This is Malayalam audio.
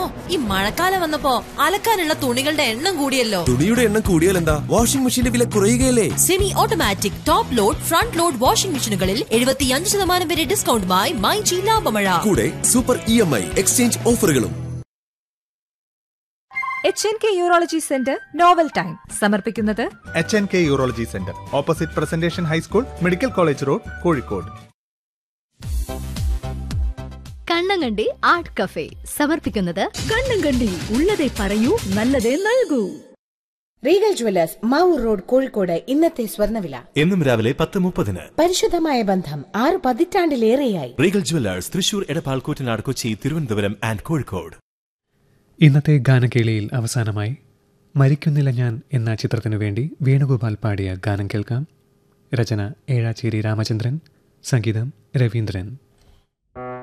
ഈ മഴക്കാലം വന്നപ്പോ അലക്കാനുള്ള തുണികളുടെ എണ്ണം കൂടിയല്ലോ തുണിയുടെ എണ്ണം കൂടിയാൽ എന്താ വാഷിംഗ് മെഷീന്റെ വില കുറയുകയല്ലേ semi automatic top load front load washing മെഷീനുകളിൽ എഴുപത്തിയഞ്ച് ശതമാനം വരെ ഡിസ്കൗണ്ടുമായി മൈ ജി ലാഭമഴ കൂടെ super E M I exchange ഓഫറുകളും H N K urology centre novel time സമർപ്പിക്കുന്നത് H N K urology centre opposite presentation high school medical college road Kozhikode Kannankandi art cafe സമർപ്പിക്കുന്നത് കണ്ണങ്കണ്ടി ഉള്ളതേ പറയൂ നല്ലതേ നൽകൂ Regal jewellers Mavoor road Kozhikode ഇന്നത്തെ സ്വർണ്ണവില എന്നും രാവിലെ പത്ത് മുപ്പതിന് പരിശുദ്ധമായ ബന്ധം ആറ് പതിറ്റാണ്ടിലേറെയായി Regal jewellers Thrissur Edappal Koottanad Kochi Thiruvananthapuram and Kozhikode ഇന്നത്തെ ഗാനകേളിയിൽ അവസാനമായി മരിക്കുന്നില്ല ഞാൻ എന്ന ചിത്രത്തിനു വേണ്ടി വേണുഗോപാൽ പാടിയ ഗാനം കേൾക്കാം രചന ഏഴാച്ചേരി രാമചന്ദ്രൻ സംഗീതം രവീന്ദ്രൻ